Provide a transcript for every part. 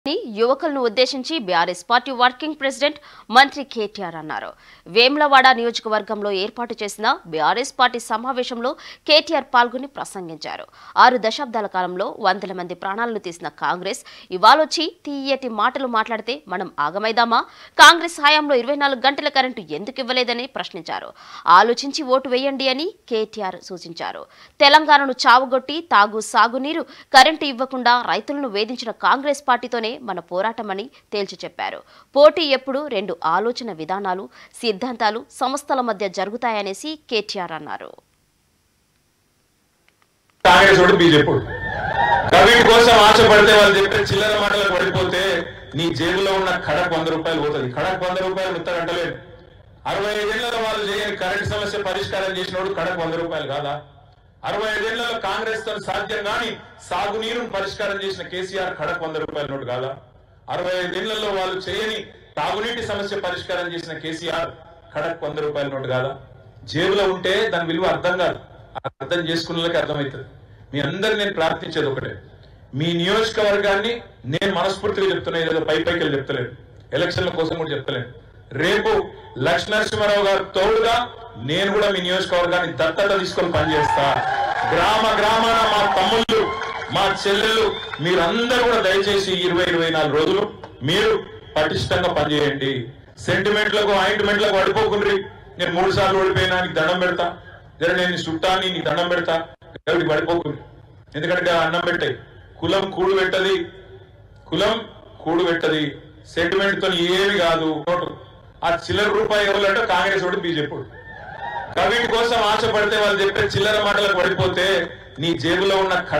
అని యువకులను ఉద్దేశించి బీఆర్ఎస్ పార్టీ వర్కింగ్ ప్రెసిడెంట్ మంత్రి కేటీఆర్ అన్నారు వేములవాడ నియోజకవర్గంలో ఏర్పాటు చేసిన బీఆర్ఎస్ పార్టీ సమావేశంలో కేటీఆర్ పాల్గొని ప్రసంగించారు ఆరు దశాబ్దాల కాలంలో వందల మంది ప్రాణాలను తీసిన కాంగ్రెస్ ఇవాళొచ్చి తీయటి మాటలు మాట్లాడితే మనం ఆగమైదామా కాంగ్రెస్ హయాంలో ఇరవై నాలుగు గంటల కరెంటు ఎందుకు ఇవ్వలేదని ప్రశ్నించారు ఆలోచించి ఓటు వేయండి అని కేటీఆర్ సూచించారు తెలంగాణను చావుగొట్టి తాగు సాగునీరు కరెంటు ఇవ్వకుండా రైతులను వేధించిన కాంగ్రెస్ పార్టీతోనే మన పోరాటమని తేల్చి చెప్పారు పోటీ ఎప్పుడు రెండు ఆలోచన విధానాలు సిద్ధాంతాలు సంస్థల మధ్య జరుగుతాయనేసి కేటీఆర్ అన్నారు కాంగ్రెస్ వాడు బీజేపీ కవిటి కోసం ఆశపడితే వాళ్ళు చెప్పే చిల్లర మాటలకు పడిపోతే నీ జేబులో ఉన్న కడకు వంద రూపాయలు పోతుంది కడకు వంద రూపాయలు ముత్తగంటలేదు అరవై ఐదేళ్లలో వాళ్ళు చేయని కరెంట్ సమస్య పరిష్కారం చేసినోడు కడకు వంద రూపాయలు కాదా అరవై ఐదేళ్లలో కాంగ్రెస్ తో సాధ్యం కాని సాగునీరును పరిష్కారం చేసిన కేసీఆర్ కడకు వంద రూపాయల నోటు కాదా అరవై ఐదేళ్లలో వాళ్ళు చేయని తాగునీటి సమస్య పరిష్కారం చేసిన కేసీఆర్ కడకు వంద రూపాయల నోటు కాదా జేబులో ఉంటే దాని విలువ అర్థం కాదు అర్థం చేసుకున్న వాళ్ళకి అర్థమవుతుంది మీ అందరు నేను ప్రార్థించేది ఒకటే మీ నియోజకవర్గాన్ని నేను మనస్ఫూర్తిగా చెప్తున్నా ఏదో పై పైకి వెళ్ళి చెప్తలేను ఎలక్షన్ల కోసం కూడా చెప్తలేను రేపు లక్ష్మీనరసింహారావు గారు తోడుగా నేను కూడా మీ నియోజకవర్గాన్ని దత్తత తీసుకొని పనిచేస్తా గ్రామ గ్రామాన మా తమ్ముళ్ళు మా చెల్లెళ్ళు మీరందరూ కూడా దయచేసి ఇరవై ఇరవై నాలుగు రోజులు మీరు పటిష్టంగా పనిచేయండి సెంటిమెంట్లకు ఆయింట్మెంట్లకు పడిపోకుండ్రి నేను మూడు సార్లు ఓడిపోయినా నీకు దండం పెడతా జర నేను నీ చుట్టాన్ని నీకు దండం పెడతా కాబట్టి పడిపోకుండ్రి ఎందుకంటే అన్నం పెట్టాయి కులం కూడు పెట్టది కులం కూడు పెట్టది సెంటిమెంట్ తో ఏమి కాదు ఓటు. ఆ చిల్లర రూపాయి ఎవరంటే కాంగ్రెస్ ఓటు బీజేపీ ఓటు. కవిటి కోసం ఆశపడితే వాళ్ళు చెప్పే చిల్లర మాటలకు పడిపోతే నీ జేబులో ఉన్న ఖ-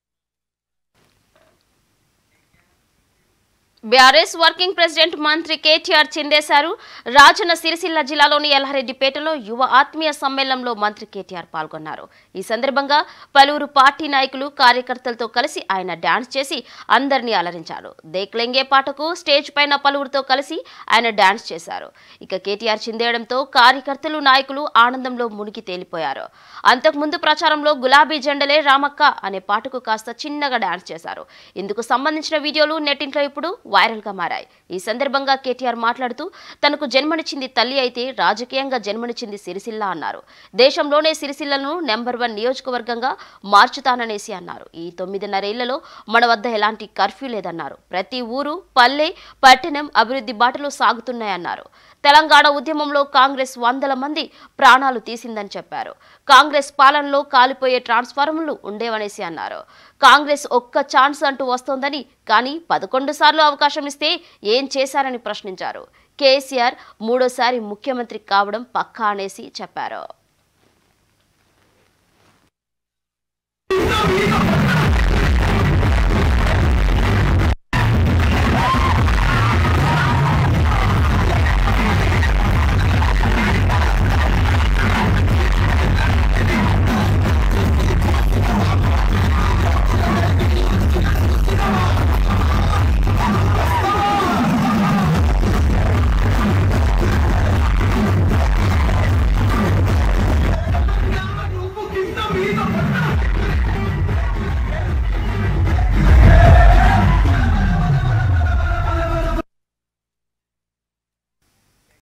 బీఆర్ఎస్ వర్కింగ్ ప్రెసిడెంట్ మంత్రి కేటీఆర్ చిందేశారు రాజన్న సిరిసిల్ల జిల్లాలోని ఎల్లారెడ్డిపేటలో యువ ఆత్మీయ సమ్మేళనంలో మంత్రి కేటీఆర్ పాల్గొన్నారు ఈ సందర్భంగా పలువురు పార్టీ నాయకులు కార్యకర్తలతో కలిసి ఆయన డాన్స్ చేసి అందరినీ అలరించారు దేక్లెంగే పాటకు స్టేజ్ పైన పలువురితో కలిసి ఆయన డాన్స్ చేశారు ఇక కేటీఆర్ చిందేయడంతో కార్యకర్తలు నాయకులు ఆనందంలో మునిగి తేలిపోయారు అంతకుముందు ప్రచారంలో గులాబీ జెండలే రామక్క అనే పాటకు కాస్త చిన్నగా డాన్స్ చేశారు ఇందుకు సంబంధించిన వీడియోలు నెట్టింట్లో ఇప్పుడు వైరల్ గా మారాయి ఈ సందర్భంగా కేటీఆర్ మాట్లాడుతూ తనకు జన్మనిచ్చింది తల్లి అయితే రాజకీయంగా జన్మనిచ్చింది సిరిసిల్ల అన్నారు దేశంలోనే సిరిసిల్లను నెంబర్ వన్ నియోజకవర్గంగా మార్చుతాననేసి అన్నారు ఈ తొమ్మిదిన్నరేళ్లలో మన వద్ద ఎలాంటి కర్ఫ్యూ లేదన్నారు ప్రతి ఊరు పల్లె పట్టణం అభివృద్ధి బాటలో సాగుతున్నాయన్నారు తెలంగాణ ఉద్యమంలో కాంగ్రెస్ వందల మంది ప్రాణాలు తీసిందని చెప్పారు కాంగ్రెస్ పాలనలో కాలిపోయే ట్రాన్స్ఫార్మర్లు ఉండేవనేసి అన్నారు కాంగ్రెస్ ఒక్క ఛాన్స్ అంటూ వస్తోందని కానీ పదకొండు సార్లు అవకాశం ఇస్తే ఏం చేశారని ప్రశ్నించారు కేసీఆర్ మూడోసారి ముఖ్యమంత్రి కావడం పక్కా అనేసి చెప్పారు